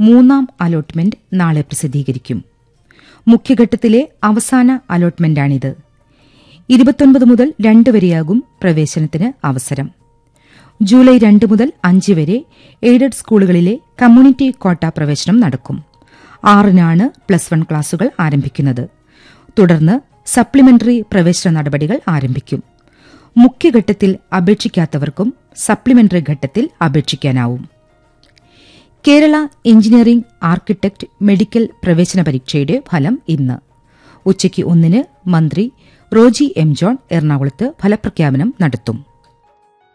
മൂന്നാം അലോട്ട്മെന്റ് നാളെ പ്രസിദ്ധീകരിക്കും മുഖ്യഘട്ടത്തിലെ അവസാന അലോട്ട്മെന്റാണിത് ഇരുപത്തൊൻപത് മുതൽ രണ്ട് വരെയാകും പ്രവേശനത്തിന് അവസരം ജൂലൈ രണ്ട് മുതൽ അഞ്ച് വരെ എയ്ഡഡ് സ്കൂളുകളിലെ കമ്മ്യൂണിറ്റി ക്വാട്ട പ്രവേശനം നടക്കും ആറിനാണ് പ്ലസ് വൺ ക്ലാസുകൾ ആരംഭിക്കുന്നത് തുടർന്ന് സപ്ലിമെന്ററി പ്രവേശന നടപടികൾ ആരംഭിക്കും മുഖ്യഘട്ടത്തിൽ അപേക്ഷിക്കാത്തവർക്കും സപ്ലിമെന്ററി ഘട്ടത്തിൽ അപേക്ഷിക്കാനാവും കേരള എഞ്ചിനീയറിംഗ് ആർക്കിടെക്ട് മെഡിക്കൽ പ്രവേശന പരീക്ഷയുടെ ഫലം ഇന്ന് ഉച്ചയ്ക്ക് ഒന്നിന് മന്ത്രി റോജി എം ജോൺ എറണാകുളത്ത് ഫലപ്രഖ്യാപനം നടത്തും